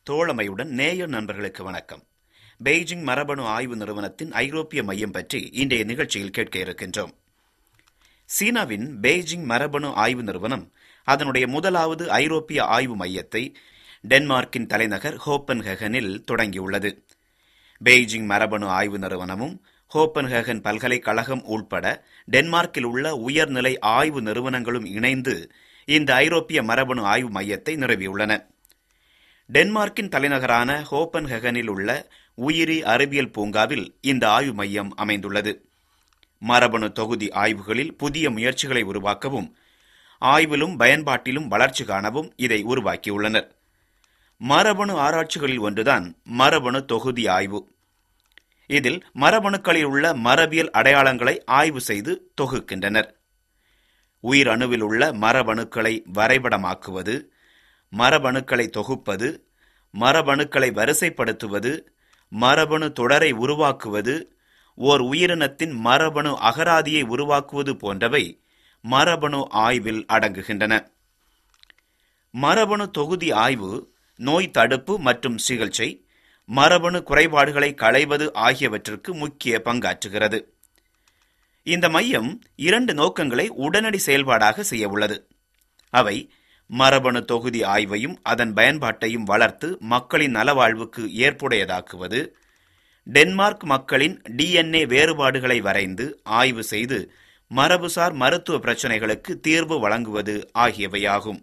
தோழமையுடன் நேயர் நண்பர்களுக்கு வணக்கம் பெய்ஜிங் மரபணு ஆய்வு நிறுவனத்தின் ஐரோப்பிய மையம் பற்றி இன்றைய நிகழ்ச்சியில் கேட்க இருக்கின்றோம் சீனாவின் பெய்ஜிங் மரபணு ஆய்வு நிறுவனம் அதனுடைய முதலாவது ஐரோப்பிய ஆய்வு மையத்தை டென்மார்க்கின் தலைநகர் ஹோப்பன்ஹெகனில் தொடங்கியுள்ளது பெய்ஜிங் மரபணு ஆய்வு நிறுவனமும் ஹோப்பன்ஹெகன் பல்கலைக்கழகம் உட்பட டென்மார்க்கில் உள்ள உயர்நிலை ஆய்வு நிறுவனங்களும் இணைந்து இந்த ஐரோப்பிய மரபணு ஆய்வு மையத்தை நிறுவியுள்ளன டென்மார்க்கின் தலைநகரான ஹோப்பன்ஹெகனில் உள்ள உயிரி அறிவியல் பூங்காவில் இந்த ஆய்வு மையம் அமைந்துள்ளது மரபணு தொகுதி ஆய்வுகளில் புதிய முயற்சிகளை உருவாக்கவும் ஆய்விலும் பயன்பாட்டிலும் வளர்ச்சி காணவும் இதை உருவாக்கியுள்ளனர் மரபணு ஆராய்ச்சிகளில் ஒன்றுதான் மரபணு தொகுதி ஆய்வு இதில் மரபணுக்களில் உள்ள மரபியல் அடையாளங்களை ஆய்வு செய்து தொகுக்கின்றனர் உயிர் அணுவில் உள்ள மரபணுக்களை வரைபடமாக்குவது மரபணுக்களை தொகுப்பது மரபணுக்களை வரிசைப்படுத்துவது மரபணு தொடரை உருவாக்குவது ஓர் உயிரினத்தின் மரபணு அகராதியை உருவாக்குவது போன்றவை மரபணு ஆய்வில் அடங்குகின்றன மரபணு தொகுதி ஆய்வு நோய் தடுப்பு மற்றும் சிகிச்சை மரபணு குறைபாடுகளை களைவது ஆகியவற்றிற்கு முக்கிய பங்காற்றுகிறது இந்த மையம் இரண்டு நோக்கங்களை உடனடி செயல்பாடாக செய்ய உள்ளது அவை மரபணு தொகுதி ஆய்வையும் அதன் பயன்பாட்டையும் வளர்த்து மக்களின் நலவாழ்வுக்கு ஏற்புடையதாக்குவது டென்மார்க் மக்களின் டிஎன்ஏ வேறுபாடுகளை வரைந்து ஆய்வு செய்து மரபுசார் மருத்துவ பிரச்சினைகளுக்கு தீர்வு வழங்குவது ஆகியவையாகும்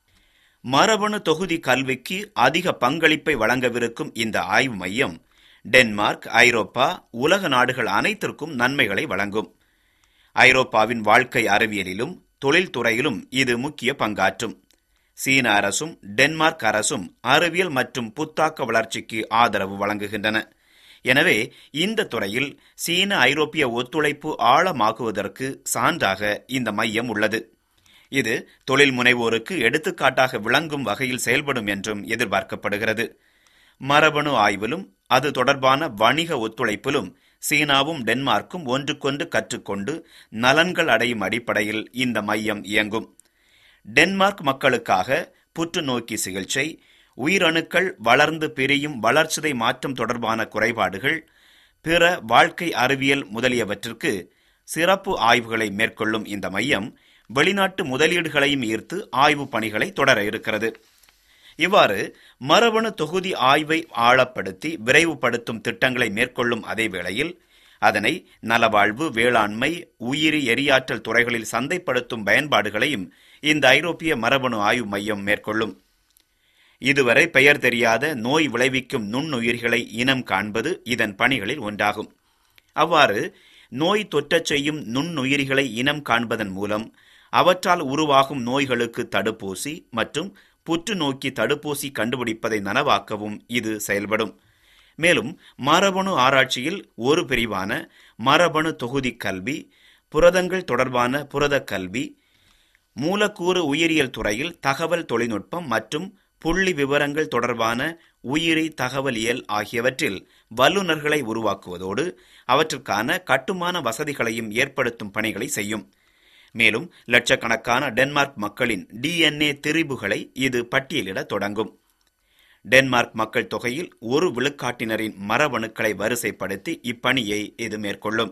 மரபணு தொகுதி கல்விக்கு அதிக பங்களிப்பை வழங்கவிருக்கும் இந்த ஆய்வு மையம் டென்மார்க் ஐரோப்பா உலக நாடுகள் அனைத்திற்கும் நன்மைகளை வழங்கும் ஐரோப்பாவின் வாழ்க்கை அறிவியலிலும் தொழில்துறையிலும் இது முக்கிய பங்காற்றும் சீன அரசும் டென்மார்க் அரசும் அறிவியல் மற்றும் புத்தாக்க வளர்ச்சிக்கு ஆதரவு வழங்குகின்றன எனவே இந்த துறையில் சீன ஐரோப்பிய ஒத்துழைப்பு ஆழமாக்குவதற்கு சான்றாக இந்த மையம் உள்ளது இது தொழில் முனைவோருக்கு எடுத்துக்காட்டாக விளங்கும் வகையில் செயல்படும் என்றும் எதிர்பார்க்கப்படுகிறது மரபணு ஆய்விலும் அது தொடர்பான வணிக ஒத்துழைப்பிலும் சீனாவும் டென்மார்க்கும் ஒன்றுக்கொன்று கற்றுக்கொண்டு நலன்கள் அடையும் அடிப்படையில் இந்த மையம் இயங்கும் டென்மார்க் மக்களுக்காக புற்றுநோக்கி சிகிச்சை உயிரணுக்கள் வளர்ந்து பிரியும் வளர்ச்சிதை மாற்றம் தொடர்பான குறைபாடுகள் பிற வாழ்க்கை அறிவியல் முதலியவற்றிற்கு சிறப்பு ஆய்வுகளை மேற்கொள்ளும் இந்த மையம் வெளிநாட்டு முதலீடுகளையும் ஈர்த்து ஆய்வு பணிகளை தொடர இருக்கிறது இவ்வாறு மரபணு தொகுதி ஆய்வை ஆழப்படுத்தி விரைவுபடுத்தும் திட்டங்களை மேற்கொள்ளும் அதே வேளையில் அதனை நலவாழ்வு வேளாண்மை உயிரி எரியாற்றல் துறைகளில் சந்தைப்படுத்தும் பயன்பாடுகளையும் இந்த ஐரோப்பிய மரபணு ஆய்வு மையம் மேற்கொள்ளும் இதுவரை பெயர் தெரியாத நோய் விளைவிக்கும் நுண்ணுயிர்களை இனம் காண்பது இதன் பணிகளில் ஒன்றாகும் அவ்வாறு நோய் தொற்றச் செய்யும் நுண்ணுயிரிகளை இனம் காண்பதன் மூலம் அவற்றால் உருவாகும் நோய்களுக்கு தடுப்பூசி மற்றும் புற்றுநோக்கி தடுப்பூசி கண்டுபிடிப்பதை நனவாக்கவும் இது செயல்படும் மேலும் மரபணு ஆராய்ச்சியில் ஒரு பிரிவான மரபணு தொகுதி கல்வி புரதங்கள் தொடர்பான புரத கல்வி மூலக்கூறு உயிரியல் துறையில் தகவல் தொழில்நுட்பம் மற்றும் புள்ளி விவரங்கள் தொடர்பான உயிரி தகவலியல் ஆகியவற்றில் வல்லுநர்களை உருவாக்குவதோடு அவற்றுக்கான கட்டுமான வசதிகளையும் ஏற்படுத்தும் பணிகளை செய்யும் மேலும் லட்சக்கணக்கான டென்மார்க் மக்களின் டிஎன்ஏ திரிபுகளை இது பட்டியலிட தொடங்கும் டென்மார்க் மக்கள் தொகையில் ஒரு விழுக்காட்டினரின் மரபணுக்களை வரிசைப்படுத்தி இப்பணியை இது மேற்கொள்ளும்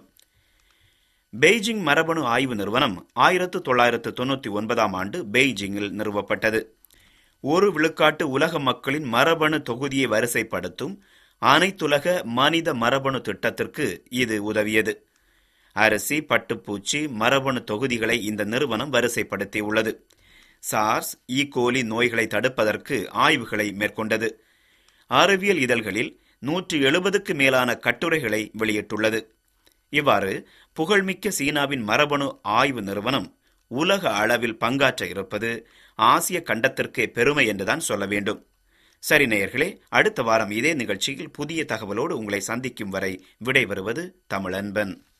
பெய்ஜிங் மரபணு ஆய்வு நிறுவனம் ஆயிரத்து தொள்ளாயிரத்து தொண்ணூற்றி ஒன்பதாம் ஆண்டு பெய்ஜிங்கில் நிறுவப்பட்டது ஒரு விழுக்காட்டு உலக மக்களின் மரபணு தொகுதியை வரிசைப்படுத்தும் அனைத்துலக மனித மரபணு திட்டத்திற்கு இது உதவியது அரிசி பட்டுப்பூச்சி மரபணு தொகுதிகளை இந்த நிறுவனம் வரிசைப்படுத்தியுள்ளது சார்ஸ் ஈகோலி நோய்களை தடுப்பதற்கு ஆய்வுகளை மேற்கொண்டது அறிவியல் இதழ்களில் நூற்று எழுபதுக்கு மேலான கட்டுரைகளை வெளியிட்டுள்ளது இவ்வாறு புகழ்மிக்க சீனாவின் மரபணு ஆய்வு நிறுவனம் உலக அளவில் பங்காற்ற இருப்பது ஆசிய கண்டத்திற்கே பெருமை என்றுதான் சொல்ல வேண்டும் சரி நேயர்களே அடுத்த வாரம் இதே நிகழ்ச்சியில் புதிய தகவலோடு உங்களை சந்திக்கும் வரை விடைபெறுவது தமிழன்பன்